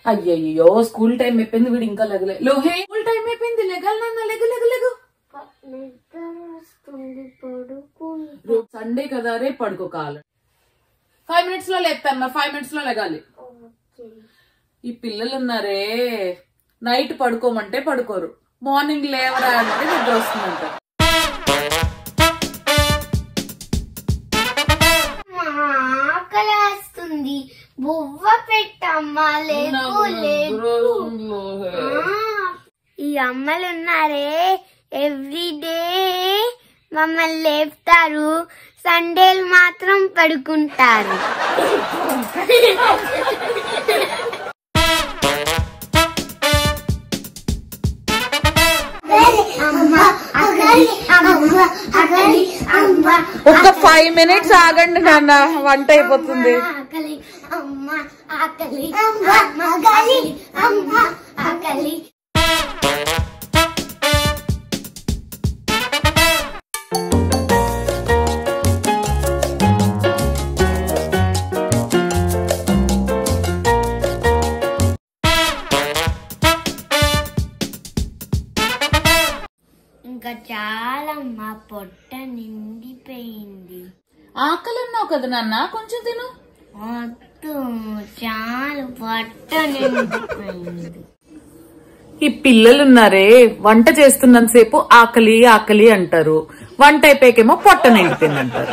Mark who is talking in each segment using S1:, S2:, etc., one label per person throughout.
S1: అయ్యయ్యో school time అయిపోయింది వీడు ఇంకా లెగలే లోహే స్కూల్ టైం అయిపోయింది లెగలు నాన్న లెగు లెగు లెగు రేపు సండే కదా రేపు పడుకో కాలు ఫైవ్ మినిట్స్ లో లేపుతాను ఫైవ్ మినిట్స్ లో లెగాలి ఈ పిల్లలు ఉన్నారే నైట్ పడుకోమంటే పడుకోరు మార్నింగ్ లేవరా అంటే నిద్ర వస్తుందంట
S2: ఆకలేస్తుంది బువ్వ పెట్టమ్మా లేకు లేకు ఆ, ఈ అమ్మలు ఉన్నారే ఎవ్రీడే మమ్మల్ని లేపుతారు సండేలు మాత్రం పడుకుంటారు
S1: ఒక్క ఫైవ్ మినిట్స్ ఆగండి నాన్న వంట అయిపోతుంది
S2: ఆకలి అమ్మ ఆకలి అమ్మ ఆకలి అమ్మ ఆకలి ఇంకా చాలా మా పొట్ట నిండిపోయింది
S1: ఆకలి అన్నావు కదా నాన్న కొంచెం తిను
S2: వద్దు చాలా పొట్ట నిండిపోయింది
S1: ఈ పిల్లలు ఉన్నారే వంట చేస్తున్నంత సేపు ఆకలి ఆకలి అంటారు వంట అయిపోయాకేమో పొట్ట నిండిపోయింది అంటారు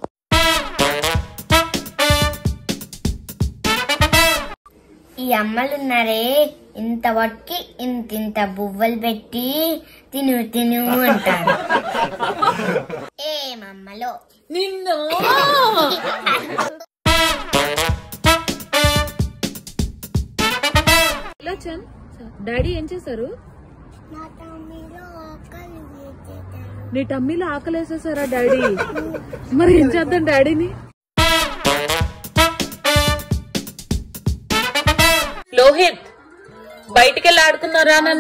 S2: ఈ అమ్మలు ఉన్నారే ఇంత వట్కి ఇంత ఇంత బువ్వలు పెట్టి తిను తిను అంటారు ఏమమ్మలో
S1: నిన్ను డాడీ ఏం చేశారు నీ టమ్మీలో ఆకలేసేసారా డాడీ మరి ఏం చేద్దాం డాడీని లోహిత్ బయటికి వెళ్ళి ఆడుకున్నారా నాన్న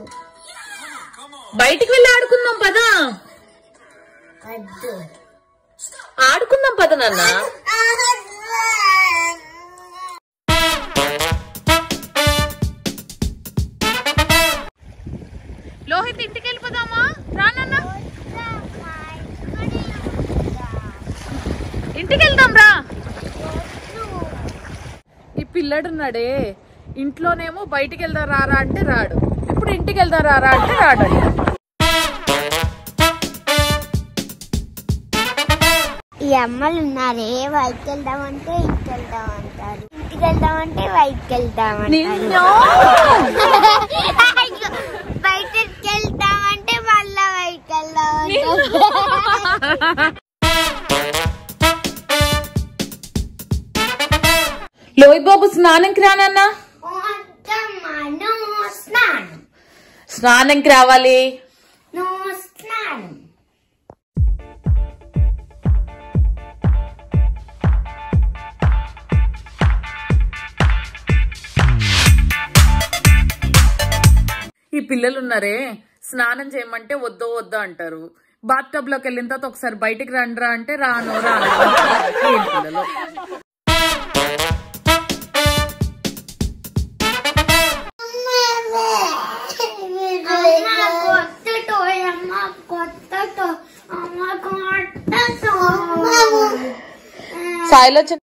S1: బయటికి వెళ్ళి ఆడుకుందాం పదా ఆడుకుందాం పద నాన్న లోహిత్ ఇంటికి వెళ్ళిపోదామా రానన్నా ఇంటికి వెళ్దాం రా ఈ పిల్లడు ఉన్నాడే ఇంట్లోనేమో బయటికి వెళ్దాం రారా అంటే రాడు ఇప్పుడు ఇంటికి వెళ్దాం రారా అంటే రాడు
S2: ఈ అమ్మలు ఉన్నారే బయటికి వెళ్దామంటే ఇంటికి వెళ్దాం అంటారు ఇంటికి వెళ్దామంటే బయటికి వెళ్దాం అంటారు అయ్యో, బయటికి వెళ్దామంటే మళ్ళా బయటికి వెళ్దాం అంటారు
S1: లోహిత్ బాబు స్నానంకి రానన్నా
S2: వద్దమ్మా, నో స్నానం
S1: స్నానంకి రావాలి
S2: నో స్నానం
S1: ఈ పిల్లలు ఉన్నారే స్నానం చేయమంటే వద్దో వద్దో అంటారు బాత్ టబ్ లోకి వెళ్ళిన తర్వాత ఒకసారి బయటికి రండిరా అంటే రాను రాను ఏం పిల్లలు
S2: అమ్మ కొత్త టోయ్ అమ్మ కొత్త టో అమ్మ కొత్త టో
S1: సాయిలో చిన్న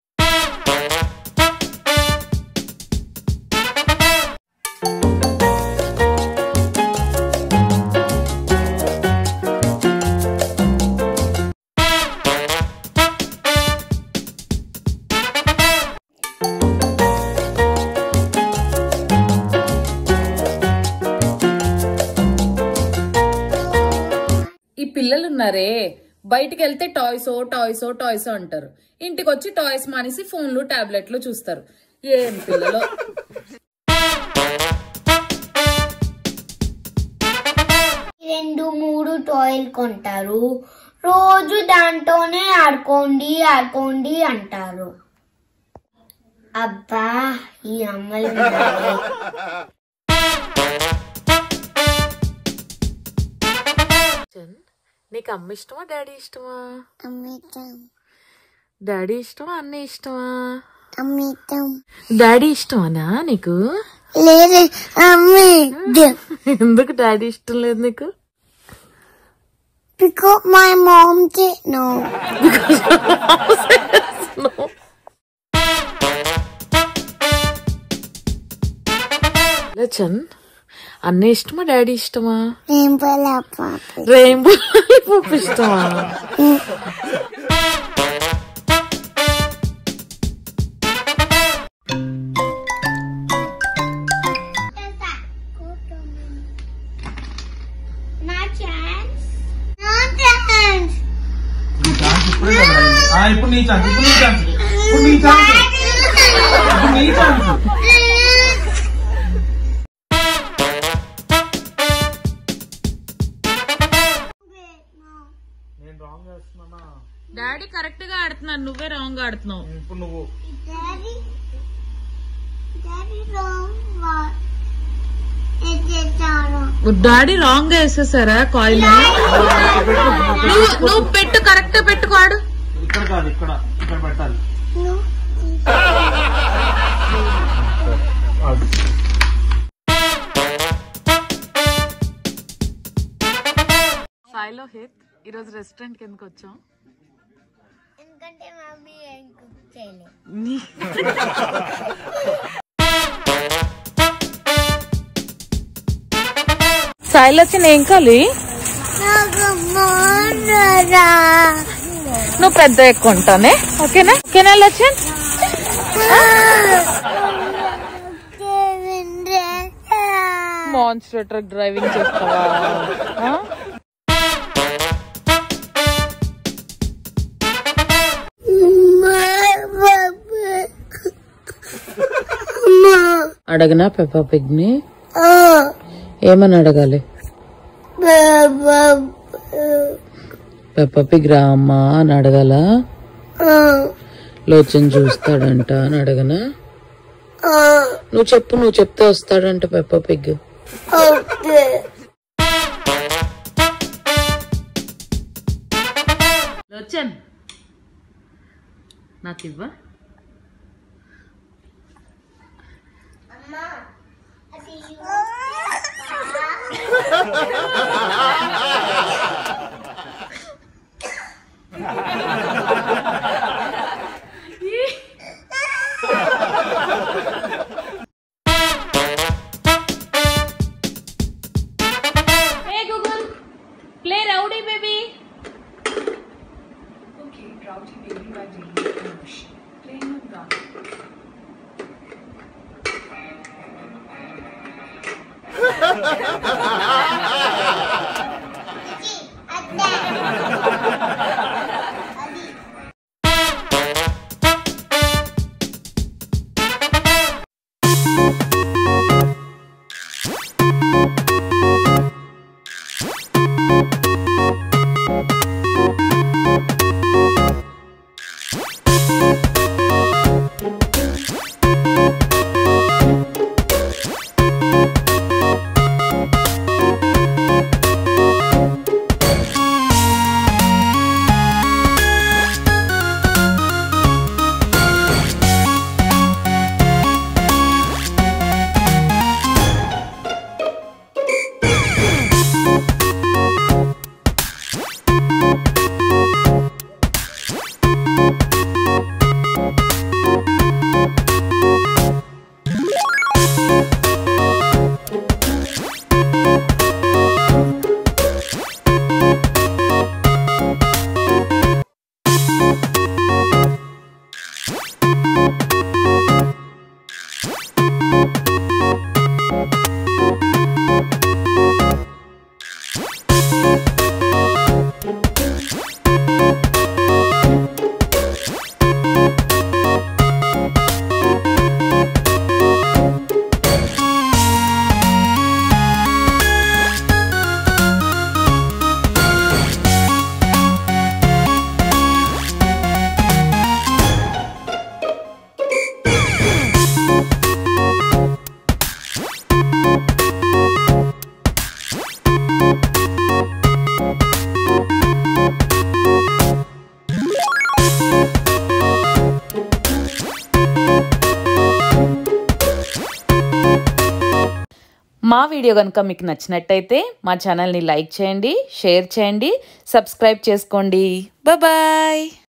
S1: ఈ పిల్లలు ఉన్నారే బయటికి వెళ్తే టాయ్స్ టాయ్స్ టాయ్స్ అంటారు ఇంటికి వచ్చి టాయ్స్ మానేసి ఫోన్లు టాబ్లెట్లు చూస్తారు ఏం పిల్లలు
S2: రెండు మూడు టాయ్లు కొంటారు రోజు దాంతోనే ఆడుకోండి ఆడుకోండి అంటారు అబ్బా ఈ అమ్మలు ఉన్నారే.
S1: నీకు అమ్మ ఇష్టమా డాడీ ఇష్టమా డాడీ ఇష్టమా అన్న ఇష్టమా
S2: అమితం
S1: డాడీ ఇష్టమనా నీకు
S2: లేదు అమ్మి
S1: ఎందుకు డాడీ ఇష్టం లేదు నీకు
S2: because my mom did no
S1: లచన్ అన్న ఇష్టమా డాడీ ఇష్టమా
S2: rainbow papi
S1: రెయిన్బో పప్పు ఇష్టమా
S2: No chance. No chance.
S3: నీ ఛాన్స్ ఇప్పుడే కదా అయింది. ఆ, ఇప్పుడు నీ ఛాన్స్ ఇప్పుడు నీ ఛాన్స్ ఇప్పుడు నీ ఛాన్స్ ఇప్పుడు నీ ఛాన్స్ నేను రాంగ్ చేస్తున్నానా
S1: డాడీ కరెక్ట్ గా ఆడుతున్నాను నువ్వే రాంగ్ ఆడుతున్నావు
S3: ఇప్పుడు నువ్వు
S2: Daddy, Daddy wrong what? Is it Dara?
S1: Daddy wrong గా వేసేసారా కాయిల్ నువ్వు నువ్వు పెట్టు కరెక్ట్ పెట్టుకోడు
S3: ఇక్కడ కాదు ఇక్కడ ఇక్కడ పెట్టాలి
S2: No.
S3: అది.
S1: సాయిలో హిత్ ఈరోజు రెస్టారెంట్ కి ఎందుకు వచ్చాం
S2: ఎందుకంటే మమ్మీ ఏం కుక్ చేయలేదు
S1: సాయిలో వచ్చిన ఏం కాలి
S2: నాకు మోనరా
S1: నువ్వు పెద్ద ఎక్కువ ఉంటానే ఓకేనా ఓకేనా లచ్చన్ మాన్స్టర్ ట్రక్ డ్రైవింగ్ చేస్తావా ఆ? అడగనా పెప్పా పిగ్ ని ఏమని అడగాలి పెప్పా పిగ్ రా అమ్మా అని అడగాల లోచన్ చూస్తాడంట అని అడగనా నువ్వు చెప్పు నువ్వు చెప్తే వస్తాడంట పెప్పా పిగ్ లోచన్ నాకు ఇవ్వ Hey Google, play Rowdy Baby. మా వీడియో కనుక మీకు నచ్చినట్టయితే మా ఛానల్ని లైక్ చేయండి షేర్ చేయండి సబ్స్క్రైబ్ చేసుకోండి బాయ్